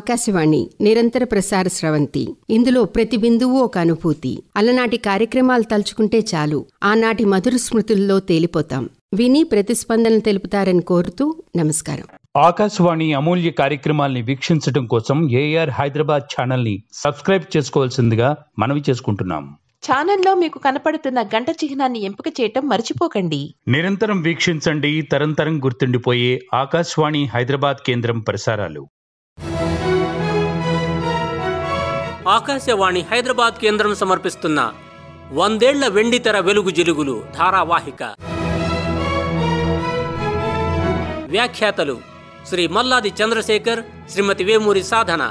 ఆకాశవాణి నిరంతర ప్రసార స్రవంతి ఇందులో ప్రతి బిందువు ఒక అనుభూతి అలనాటి కార్యక్రమాలు తలుచుకుంటే చాలు ఆనాటి మధుర స్మృతుల్లో తేలిపోతాం విని ప్రతిస్పందన తెలుపుతారని కోరుతూ నమస్కారం ఆకాశవాణి అమూల్య కార్యక్రమాల్ని వీక్షించడం కోసం ఏఆర్ హైదరాబాద్ ఛానల్ని సబ్స్క్రైబ్ చేసుకోవాల్సిందిగా మనవి చేసుకుంటున్నాం ఛానల్లో మీకు కనపడుతున్న గంట చిహ్నాన్ని ఎంపిక చేయటం మర్చిపోకండి నిరంతరం వీక్షించండి తరంతరం గుర్తుండిపోయే ఆకాశవాణి హైదరాబాద్ కేంద్రం ప్రసారాలు ఆకాశవాణి హైదరాబాద్ కేంద్రం సమర్పిస్తున్న వందేళ్ల వెండితెర వెలుగు జిలుగులు ధారావాహిక వ్యాఖ్యాతలు శ్రీ మల్లాది చంద్రశేఖర్ శ్రీమతి వేమూరి సాధన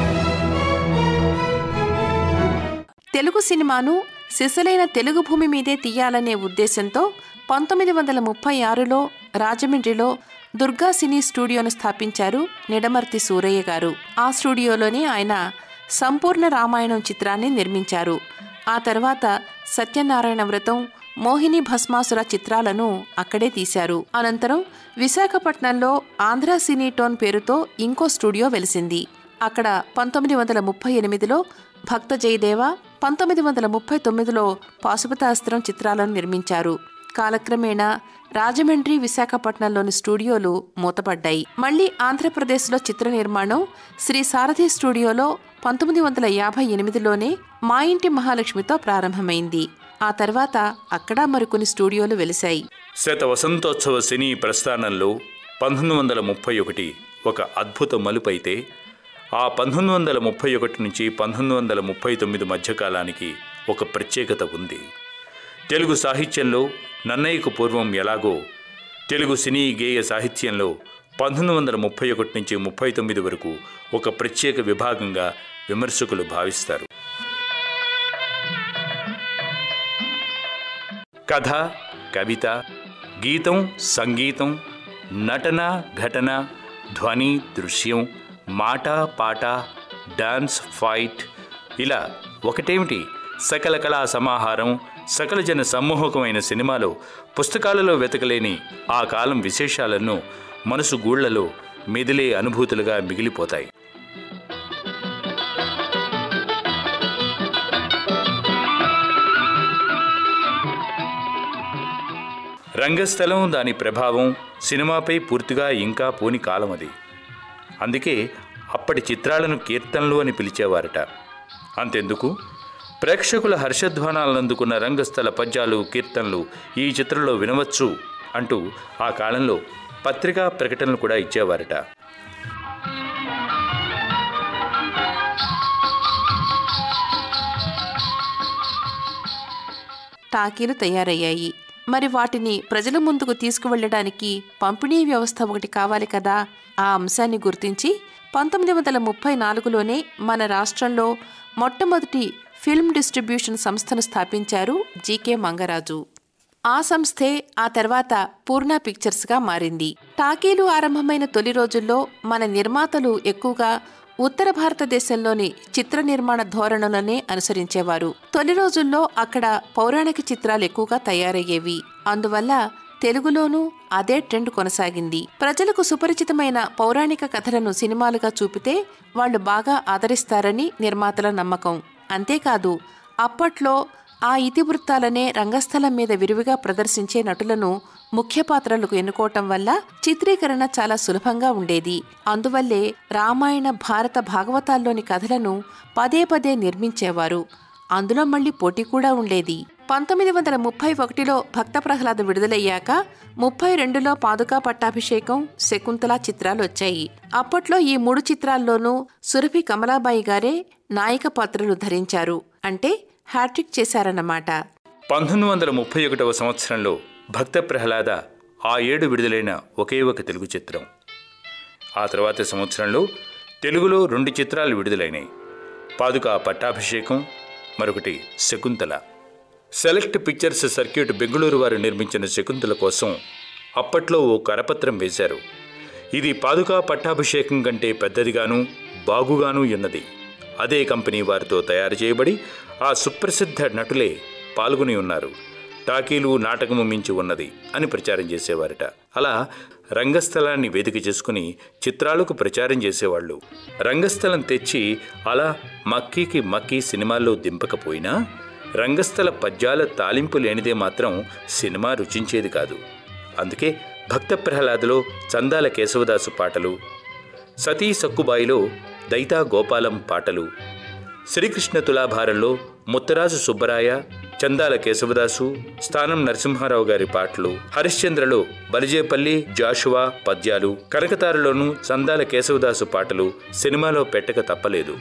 తెలుగు సినిమాను సిసలైన తెలుగు భూమి మీదే తీయాలనే ఉద్దేశంతో పంతొమ్మిది వందల ముప్పై ఆరులో రాజమండ్రిలో దుర్గా సినీ స్టూడియోను స్థాపించారు నిడమర్తి సూరయ్య గారు ఆ స్టూడియోలోనే ఆయన సంపూర్ణ రామాయణం చిత్రాన్ని నిర్మించారు ఆ తర్వాత సత్యనారాయణ వ్రతం మోహిని భస్మాసుర చిత్రాలను అక్కడే తీశారు అనంతరం విశాఖపట్నంలో ఆంధ్ర సినీ టోన్ పేరుతో ఇంకో స్టూడియో వెలిసింది అక్కడ పంతొమ్మిది వందల ముప్పై ఎనిమిదిలో భక్త జయదేవ పంతొమ్మిది వందల ముప్పై తొమ్మిదిలో పాశుపతాస్త్రం చిత్రాలను నిర్మించారు కాలక్రమేణా రాజమండ్రి విశాఖపట్నంలోని స్టూడియోలు మూతపడ్డాయి మళ్లీ ఆంధ్రప్రదేశ్లో చిత్ర నిర్మాణం శ్రీ సారథి స్టూడియోలో పంతొమ్మిది వందల యాభై ఎనిమిదిలోనే మా ఇంటి మహాలక్ష్మితో ప్రారంభమైంది ఆ తర్వాత అక్కడ మరికొన్ని స్టూడియోలు వెలిశాయి శత వసంతోత్సవ సినీ ప్రస్థానంలో పంతొమ్మిది వందల ముప్పై ఒకటి ఒక అద్భుత మలుపైతే ఆ పంతొమ్మిది వందల ముప్పై ఒకటి నుంచి పంతొమ్మిది వందల ముప్పై తొమ్మిది మధ్యకాలానికి ఒక ప్రత్యేకత ఉంది తెలుగు సాహిత్యంలో నన్నయ్యకు పూర్వం ఎలాగో తెలుగు సినీ గేయ సాహిత్యంలో పంతొమ్మిది వందల ముప్పై ఒకటి నుంచి ముప్పై తొమ్మిది వరకు ఒక ప్రత్యేక విభాగంగా విమర్శకులు భావిస్తారు కథ కవిత గీతం సంగీతం నటన ఘటన ధ్వని దృశ్యం మాట పాట డాన్స్ ఫైట్ ఇలా ఒకటేమిటి సకల కళా సమాహారం సకల జన సమ్మోహకమైన సినిమాలో పుస్తకాలలో వెతకలేని ఆ కాలం విశేషాలను మనసు గూళ్లలో మెదిలే అనుభూతులుగా మిగిలిపోతాయి రంగస్థలం దాని ప్రభావం సినిమాపై పూర్తిగా ఇంకా పోని కాలం అది అందుకే అప్పటి చిత్రాలను కీర్తనలు అని పిలిచేవారట అంతెందుకు ప్రేక్షకుల హర్షధ్వానాలను అందుకున్న రంగస్థల పద్యాలు కీర్తనలు ఈ చిత్రంలో వినవచ్చు అంటూ ఆ కాలంలో పత్రికా ప్రకటనలు కూడా ఇచ్చేవారట టాకీలు తయారయ్యాయి మరి వాటిని ప్రజల ముందుకు తీసుకువెళ్ళడానికి పంపిణీ వ్యవస్థ ఒకటి కావాలి కదా ఆ అంశాన్ని గుర్తించి పంతొమ్మిది వందల ముప్పై నాలుగులోనే మన రాష్ట్రంలో మొట్టమొదటి ఫిల్మ్ డిస్ట్రిబ్యూషన్ సంస్థను స్థాపించారు జీకే మంగరాజు ఆ సంస్థే ఆ తర్వాత పూర్ణ పిక్చర్స్గా మారింది టాకీలు ఆరంభమైన తొలి రోజుల్లో మన నిర్మాతలు ఎక్కువగా ఉత్తర భారతదేశంలోని చిత్ర నిర్మాణ ధోరణులనే అనుసరించేవారు తొలి రోజుల్లో అక్కడ పౌరాణిక చిత్రాలు ఎక్కువగా తయారయ్యేవి అందువల్ల తెలుగులోనూ అదే ట్రెండ్ కొనసాగింది ప్రజలకు సుపరిచితమైన పౌరాణిక కథలను సినిమాలుగా చూపితే వాళ్ళు బాగా ఆదరిస్తారని నిర్మాతల నమ్మకం అంతేకాదు అప్పట్లో ఆ ఇతివృత్తాలనే రంగస్థలం మీద విరివిగా ప్రదర్శించే నటులను ముఖ్య పాత్రలకు ఎన్నుకోవటం వల్ల చిత్రీకరణ చాలా సులభంగా ఉండేది అందువల్లే రామాయణ భారత భాగవతాల్లోని కథలను పదే పదే నిర్మించేవారు అందులో మళ్ళీ పోటీ కూడా ఉండేది పంతొమ్మిది వందల ముప్పై ఒకటిలో భక్త ప్రహ్లాద విడుదలయ్యాక ముప్పై రెండులో పాదుకా పట్టాభిషేకం శకుంతల చిత్రాలు వచ్చాయి అప్పట్లో ఈ మూడు చిత్రాల్లోనూ సురభి కమలాబాయి గారే నాయక పాత్రలు ధరించారు అంటే హ్యాట్రిక్ చేశారన్నమాట పంతొమ్మిది వందల ముప్పై ఒకటవ సంవత్సరంలో భక్త ప్రహ్లాద ఆ ఏడు విడుదలైన ఒకే ఒక తెలుగు చిత్రం ఆ తర్వాత సంవత్సరంలో తెలుగులో రెండు చిత్రాలు విడుదలైనాయి పాదుక పట్టాభిషేకం మరొకటి Shakuntala Select Pictures Circuit Bengaluru వారు నిర్మించిన శకుంతల కోసం అప్పట్లో ఓ కరపత్రం వేశారు ఇది పాదుకా పట్టాభిషేకం కంటే పెద్దదిగాను బాగుగాను ఉన్నది అదే కంపెనీ వారితో తయారు చేయబడి ఆ సుప్రసిద్ధ నటులే పాల్గొని ఉన్నారు టాకీలు నాటకము మించి ఉన్నది అని ప్రచారం చేసేవారట అలా రంగస్థలాన్ని వేదిక చేసుకుని చిత్రాలకు ప్రచారం చేసేవాళ్ళు రంగస్థలం తెచ్చి అలా మక్కీకి మక్కీ సినిమాల్లో దింపకపోయినా రంగస్థల పద్యాల తాలింపు లేనిదే మాత్రం సినిమా రుచించేది కాదు అందుకే భక్త ప్రహ్లాదలో చందాల కేశవదాసు పాటలు సతీ సక్కుబాయిలో దైతా గోపాలం పాటలు శ్రీకృష్ణ తులాభారంలో ముత్తరాజు సుబ్బరాయ చందాల కేశవదాసు స్థానం నరసింహారావు గారి పాటలు హరిశ్చంద్రలో బలిజేపల్లి జాషువా పద్యాలు కనకతారలోనూ చందాల కేశవదాసు పాటలు సినిమాలో పెట్టక తప్పలేదు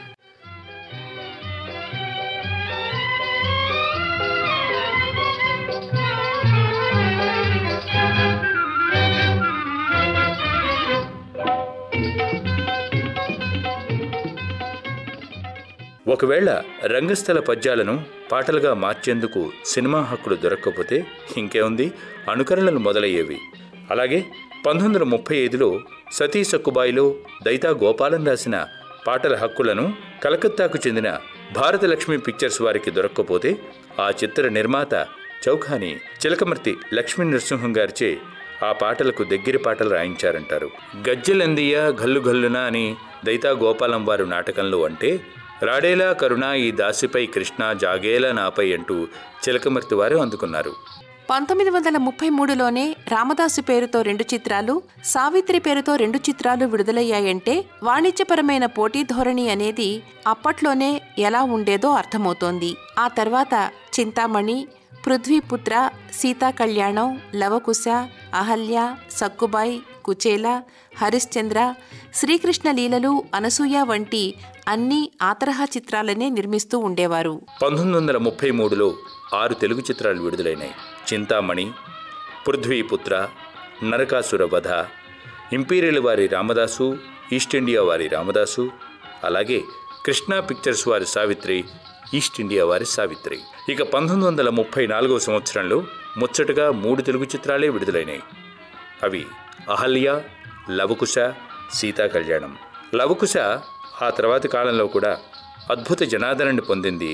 ఒకవేళ రంగస్థల పద్యాలను పాటలుగా మార్చేందుకు సినిమా హక్కులు దొరక్కపోతే ఇంకేముంది అనుకరణలు మొదలయ్యేవి అలాగే పంతొమ్మిది వందల ముప్పై ఐదులో సతీ సక్కుబాయిలో దైతా గోపాలం రాసిన పాటల హక్కులను కలకత్తాకు చెందిన భారత లక్ష్మి పిక్చర్స్ వారికి దొరక్కపోతే ఆ చిత్ర నిర్మాత చౌఖాని చిలకమర్తి లక్ష్మీ నరసింహం గారిచే ఆ పాటలకు దగ్గర పాటలు రాయించారంటారు గజ్జెలందియ గల్లు గల్లున అని దైతా గోపాలం వారు నాటకంలో అంటే రాడేలా కరుణ ఈ దాసిపై కృష్ణ జాగేలా నాపై అంటూ చిలకమర్తి వారు అందుకున్నారు పంతొమ్మిది వందల ముప్పై మూడులోనే రామదాసు పేరుతో రెండు చిత్రాలు సావిత్రి పేరుతో రెండు చిత్రాలు విడుదలయ్యాయంటే వాణిజ్యపరమైన పోటీ ధోరణి అనేది అప్పట్లోనే ఎలా ఉండేదో అర్థమవుతోంది ఆ తర్వాత చింతామణి పృథ్వీపుత్ర సీతా కళ్యాణం లవకుశ అహల్య సక్కుబాయ్ కుచేల హరిశ్చంద్ర శ్రీకృష్ణ లీలలు అనసూయ వంటి అన్ని ఆ తరహా చిత్రాలనే నిర్మిస్తూ ఉండేవారు పంతొమ్మిది వందల ముప్పై మూడులో ఆరు తెలుగు చిత్రాలు విడుదలైనాయి చింతామణి పృథ్వీపుత్ర నరకాసుర వధ ఇంపీరియల్ వారి రామదాసు ఈస్ట్ ఇండియా వారి రామదాసు అలాగే కృష్ణా పిక్చర్స్ వారి సావిత్రి ఈస్ట్ ఇండియా వారి సావిత్రి ఇక పంతొమ్మిది వందల ముప్పై నాలుగవ సంవత్సరంలో ముచ్చటగా మూడు తెలుగు చిత్రాలే విడుదలైనాయి అవి అహల్య లవకుశ సీతా కళ్యాణం లవకుశ ఆ తర్వాతి కాలంలో కూడా అద్భుత జనాదరణ పొందింది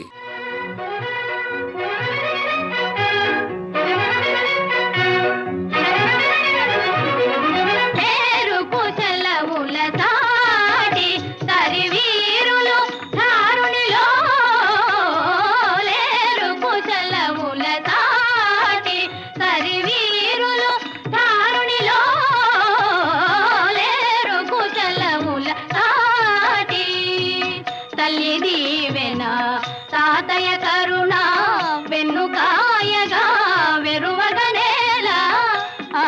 పేరు కుశలవుల సాటి కరివీరులు ధారునిలో లేరు కుశలవుల సాటి కరివీరులు ధారునిలో లేరు కుశలవుల సాటి తల్లి దీవెన తాతయ్య కరుణ వెన్నుకాయగా వెరువగనేలా ఆ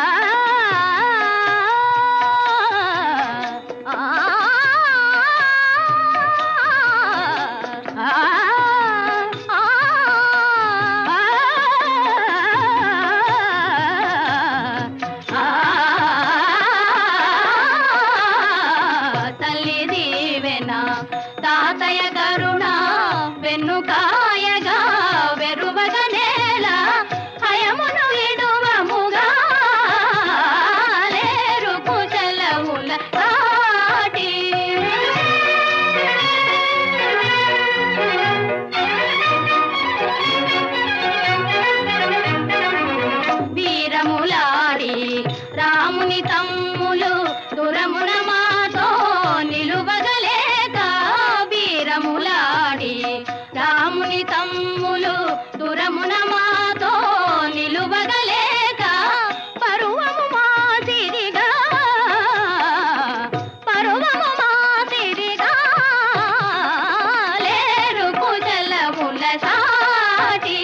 తల్లి దీవెన తాతయ్య కరుణ వెన్నుకాయగా వెరువగనేల హయమును విడువముగా లేరు కుశలముల కాటి వీరములాడి రాముని తమ్ములు దురమున మాతో నిలువగలేక వీరములాడి రాముని తమ్ములు దురమున మాతో నిలువగలేక పరువము మాదిరిగా పరువము మాదిరిగా లేరు కుశలముల సాటి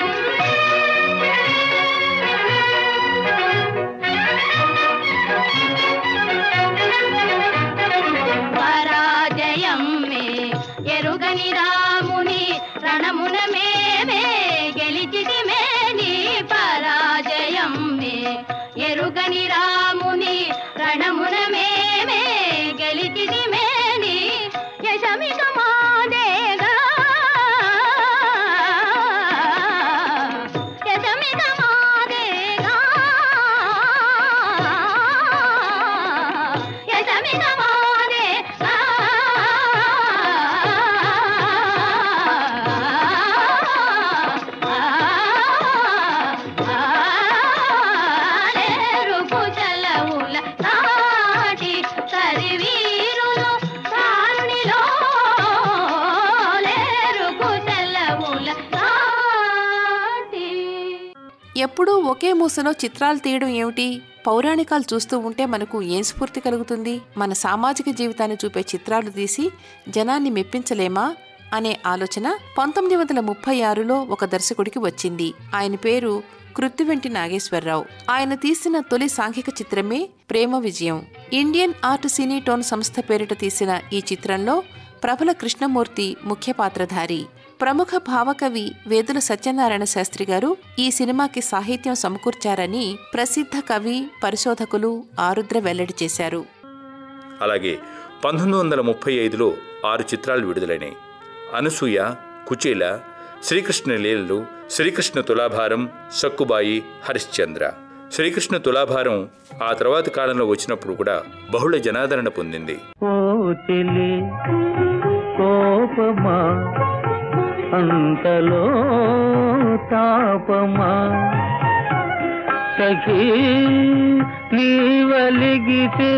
పరాజయం మే ఎరుగని రాముని రణమున మేమే గెలిచిది మేని పరాజయం మే ఎరుగని రాముని రణమున మేమే గెలిచిది మేని యశమిక మాదేగా యశమిక మాదేగా యశమిక మాదేగా ఆ ఎప్పుడూ ఒకే మూసలో చిత్రాలు తీయడం ఏమిటి పౌరాణికాలు చూస్తూ ఉంటే మనకు ఏం స్ఫూర్తి కలుగుతుంది మన సామాజిక జీవితాన్ని చూపే చిత్రాలు తీసి జనాన్ని మెప్పించలేమా అనే ఆలోచన పంతొమ్మిది వందల ముప్పై ఆరులో ఒక దర్శకుడికి వచ్చింది ఆయన పేరు కృత్తివెంటి నాగేశ్వరరావు ఆయన తీసిన తొలి సాంఘిక చిత్రమే ప్రేమ విజయం ఇండియన్ ఆర్ట్ సినీ టోన్ సంస్థ పేరిట తీసిన ఈ చిత్రంలో ప్రబల కృష్ణమూర్తి ముఖ్య పాత్రధారి ప్రముఖ భావకవి వేదుల సత్యనారాయణ శాస్త్రి గారు ఈ సినిమాకి సాహిత్యం సమకూర్చారని ప్రసిద్ధ కవి పరిశోధకులు ఆరుద్ర వెల్లడి చేశారు అలాగే పంతొమ్మిది వందల ముప్పై ఐదులో ఆరు చిత్రాలు విడుదలైనాయి అనసూయ కుచేల శ్రీకృష్ణ లీలలు శ్రీకృష్ణ తులాభారం సక్కుబాయి హరిశ్చంద్ర శ్రీకృష్ణ తులాభారం ఆ తర్వాతి కాలంలో వచ్చినప్పుడు కూడా బహుళ జనాదరణ పొందింది ఓ చెలి కోపమా అంతలో తాపమా సఖీ నీవలిగితే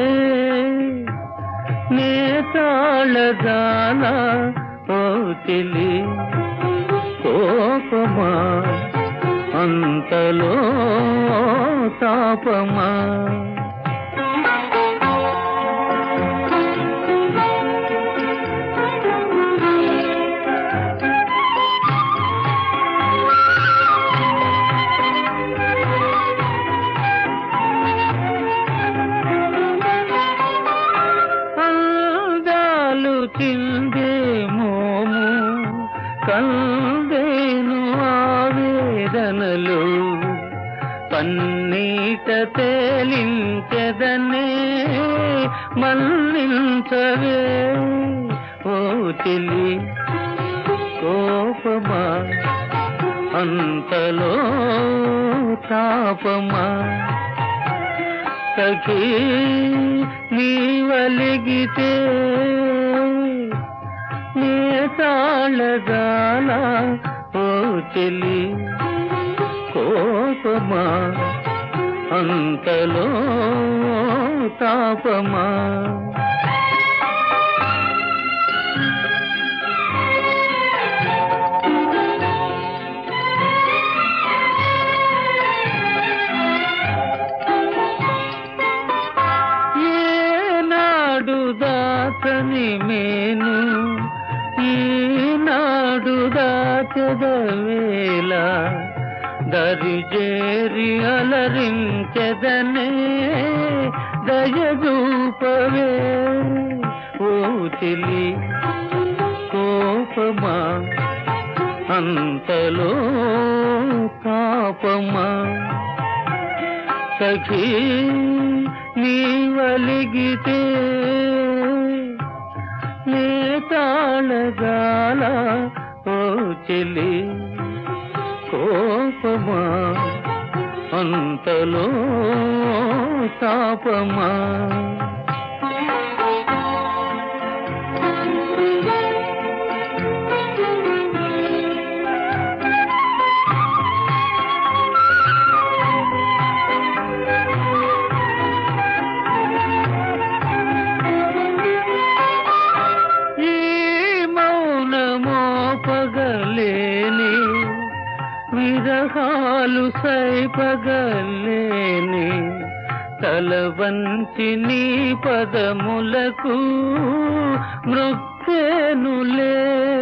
నే తాళదానా ఓ చెలి కోపమా అంతలో తాపమా అందాలు చిందే మోము కందేను ఆవేదనలు పన్నీట తేలించెదనే మన్నించవే ఓ చెలి కోపమా అంతలో తాపమా సఖీ నీవలిగితే నే తాళగాల ఓ చెలి కోపమా అంతలో తాపమా ఏనాడు దాచని మేను ఈనాడు దాచదవేళ దరిజేరి అలరించెదనే దయదూపవే ఓ చెలి కోపమా అంతలో తాపమా సఖీ నీవలిగితే నే తాళగాల ఓ చెలి కోపమా అంతలో తాపమా ఈ మౌనమో పగలేని విరహాలు సైపగలేని తల వంచి నీ పదములకు మృక్కేనులే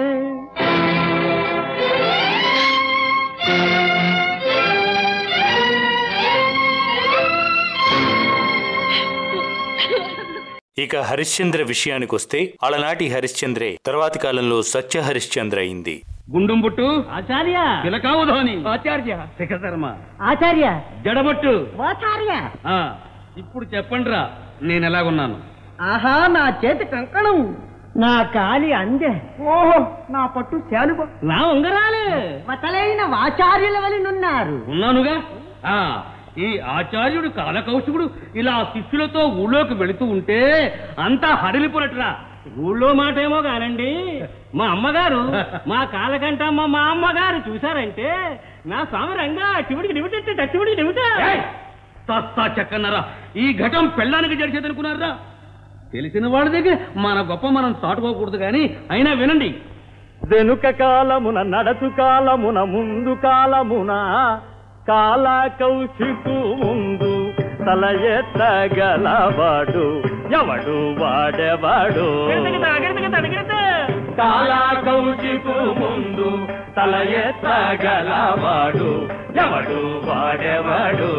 ఇక హరిశ్చంద్ర విషయానికొస్తే అలనాటి హరిశ్చంద్రే తర్వాతి కాలంలో సత్య హరిశ్చంద్ర అయింది గుండుంబుట్టు ఆచార్య పిలకావుధోని ఆచార్య శిఖశర్మ ఆచార్య జడబొట్టు ఆచార్య ఇప్పుడు చెప్పండిరా నేను ఎలాగున్నాను ఆహా నా చేతి కంకణం నా కాలి అందె ఓహో నా పట్టు శాలువ నా ఉంగరాలే వతలైన వాచార్యుల వలనున్నారు ఉన్నానుగా ఆ ఈ ఆచార్యుడు కాలకౌశికుడు ఇలా శిష్యులతో ఊళ్ళోకి వెళుతూ ఉంటే అంతా హడిలిపోరట్రా ఊళ్ళో మాట ఏమో కానండి మా అమ్మగారు మా కాలకంటమ్మ మా అమ్మగారు చూశారంటే నా స్వామి రంగా శివుడికి నిమిటెట్ట శివుడికి నిమిట తస్తా చెక్కన్నారా ఈ ఘటం పెళ్ళానికి జరిచేదనుకున్నారా తెలిసిన వాళ్ళ దగ్గర మన గొప్ప మనం చాటుకోకూడదు కానీ అయినా వినండి వెనుక కాలమున నడచు కాలమున ముందు కాలమున కాల కౌశికు ముందు తల ఎత్తగలవాడు ఎవడు వాడెవాడు కాల కౌశికు ముందు తల ఎత్తగలవాడు ఎవడు వాడెవాడు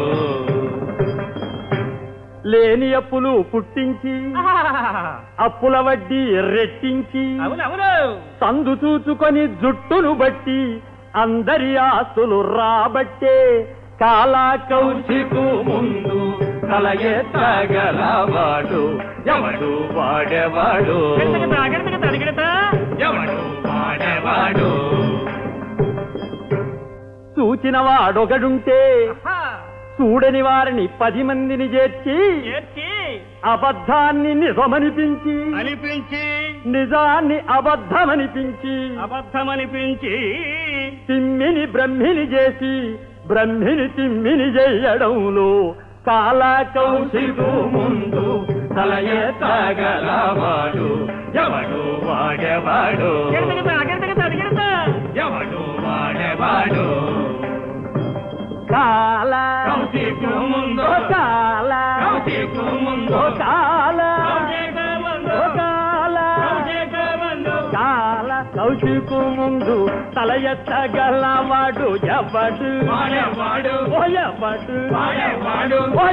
లేని అప్పులు పుట్టించి అప్పుల వడ్డీ రెట్టించి సందు చూచుకొని జుట్టును బట్టి అందరి ఆస్తులు రాబట్టే కాలా కౌశికు ముందు తల ఎత్తగలవాడు ఎవడు వాడేవాడు ఎవడు వాడేవాడు చూచిన వాడొకడుంటే చూడని వారిని పది మందిని చేర్చి అబద్ధాన్ని నిజమనిపించి అనిపించి నిజాన్ని అబద్ధమనిపించి అబద్ధమనిపించి తిమ్మిని బ్రహ్మిని చేసి బ్రహ్మిని తిమ్మిని చేయడంలో కాల కౌశికు ముందు తల ఎత్తగలవాడు ఎవడు వాడేవాడు ఎవడు వాడేవాడు కాల కౌశికు ముందు కాల కౌశికు ముందు కాల ఓ కాల కాల కౌశికు ముందు తల ఎత్తగలవాడు ఎవడు ఓ ఎవడు ఓ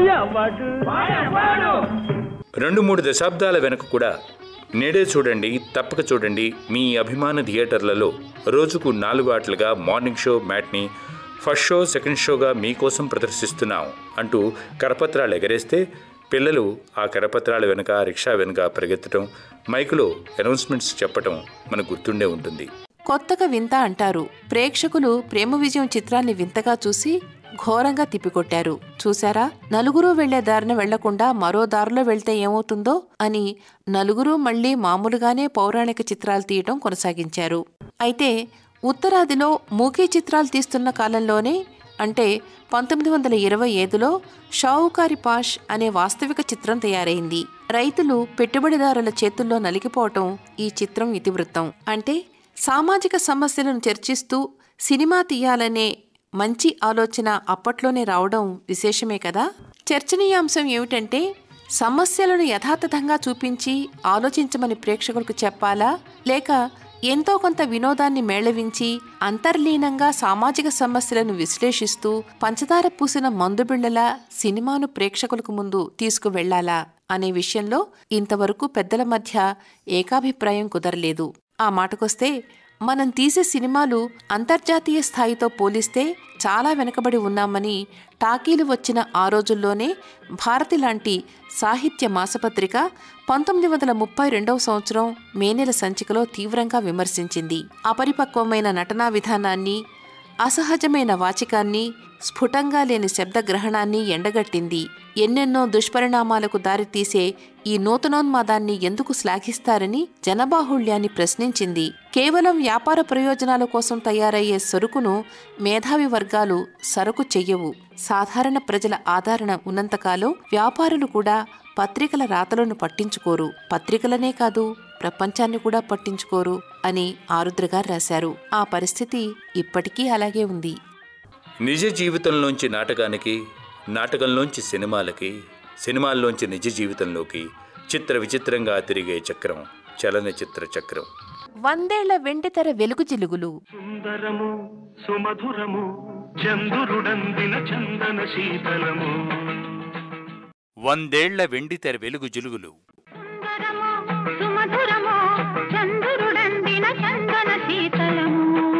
ఎవడు రెండు మూడు దశాబ్దాల వెనక కూడా నేడే చూడండి తప్పక చూడండి మీ అభిమాన థియేటర్లలో రోజుకు నాలుగు ఆటలుగా morning show matinee first show second షోగా మీకోసం ప్రదర్శిస్తున్నాం అంటూ కరపత్రాలు ఎగరేస్తే పిల్లలు ఆ కరపత్రాల వెనుక రిక్షా వెనుక పరిగెత్తడం మైకులో అనౌన్స్మెంట్స్ చెప్పటం మనకు గుర్తుండే ఉంటుంది కొత్తగా వింత అంటారు ప్రేక్షకులు ప్రేమ విజయం చిత్రాన్ని వింతగా చూసి ఘోరంగా తిప్పికొట్టారు చూశారా నలుగురు వెళ్లే దారిన వెళ్లకుండా మరో దారిలో వెళ్తే ఏమవుతుందో అని నలుగురు మళ్లీ మామూలుగానే పౌరాణిక చిత్రాలు తీయటం కొనసాగించారు అయితే ఉత్తరాదిలో మూకీ చిత్రాలు తీస్తున్న కాలంలోనే అంటే పంతొమ్మిది వందల ఇరవై ఐదులో షావుకారి పాష్ అనే వాస్తవిక చిత్రం తయారైంది రైతులు పెట్టుబడిదారుల చేతుల్లో నలిగిపోవటం ఈ చిత్రం ఇతివృత్తం అంటే సామాజిక సమస్యలను చర్చిస్తూ సినిమా తీయాలనే మంచి ఆలోచన అప్పట్లోనే రావడం విశేషమే కదా చర్చనీయాంశం ఏమిటంటే సమస్యలను యథాతథంగా చూపించి ఆలోచించమని ప్రేక్షకులకు చెప్పాలా లేక ఎంతో కొంత వినోదాన్ని మేళవించి అంతర్లీనంగా సామాజిక సమస్యలను విశ్లేషిస్తూ పంచదార పూసిన మందుబిళ్లలా సినిమాను ప్రేక్షకులకు ముందు తీసుకువెళ్లాలా అనే విషయంలో ఇంతవరకు పెద్దల మధ్య ఏకాభిప్రాయం కుదరలేదు ఆ మాటకొస్తే మనం తీసే సినిమాలు అంతర్జాతీయ స్థాయితో పోలిస్తే చాలా వెనుకబడి ఉన్నామని టాకీలు వచ్చిన ఆ రోజుల్లోనే భారతి లాంటి సాహిత్య మాసపత్రిక పంతొమ్మిది వందల ముప్పై రెండవ సంవత్సరం మే నెల సంచికలో తీవ్రంగా విమర్శించింది అపరిపక్వమైన నటనా విధానాన్ని అసహజమైన వాచికాన్ని స్ఫుటంగా లేని శబ్దగ్రహణాన్ని ఎండగట్టింది ఎన్నెన్నో దుష్పరిణామాలకు దారితీసే ఈ నూతనోన్మాదాన్ని ఎందుకు శ్లాఘిస్తారని జనబాహుళ్యాన్ని ప్రశ్నించింది కేవలం వ్యాపార ప్రయోజనాల కోసం తయారయ్యే సరుకును మేధావి వర్గాలు సరుకు చెయ్యవు సాధారణ ప్రజల ఆదరణ ఉన్నంతకాలం వ్యాపారులు కూడా పత్రికల రాతలను పట్టించుకోరు పత్రికలనే కాదు ప్రపంచాన్ని కూడా పట్టించుకోరు అని ఆరుద్రగారు రాశారు ఆ పరిస్థితి ఇప్పటికీ అలాగే ఉంది నిజ జీవితంలోంచి నాటకానికి నాటకంలోంచి సినిమాలకి సినిమాల్లోంచి నిజ జీవితంలోకి చిత్ర విచిత్రంగా తిరిగే చక్రం చలనచిత్ర చక్రం వందేళ్ల వెండితెర వెలుగు జిలుగులు సుందరము సుమధురము చంద్రుడందిన చందన శీతలము వందేళ్ల వెండితెర వెలుగు జిలుగులు సుమధురము చంద్రుడందిన చందన శీతలము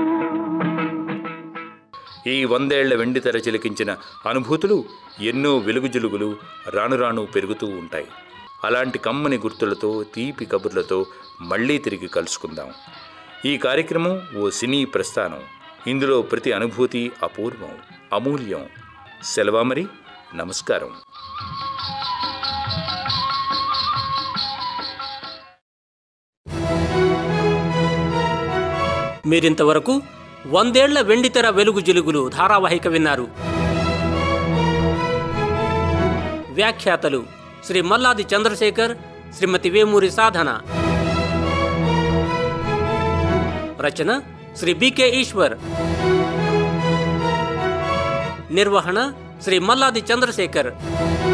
ఈ వందేళ్ల వెండితెర చిలికించిన అనుభూతులు ఎన్నో వెలుగు జిలుగులు రాను రాను పెరుగుతూ ఉంటాయి అలాంటి కమ్మని గుర్తులతో తీపి కబుర్లతో మళ్ళీ తిరిగి కలుసుకుందాం ఈ కార్యక్రమం ఓ సినీ ప్రస్థానం ఇందులో ప్రతి అనుభూతి అపూర్వం అమూల్యం సెలవా మరి నమస్కారం మీరింతవరకు వందేళ్ల వెండితెర వెలుగు జిలుగులు ధారావాహిక విన్నారు వ్యాఖ్యాతలు శ్రీ మల్లాది చంద్రశేఖర్ శ్రీమతి వేమూరి సాధన రచన శ్రీ బికే ఈశ్వర్ నిర్వహణ శ్రీ మల్లాది చంద్రశేఖర్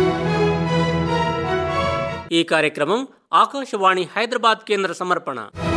ఈ కార్యక్రమం ఆకాశవాణి హైదరాబాద్ కేంద్ర సమర్పణ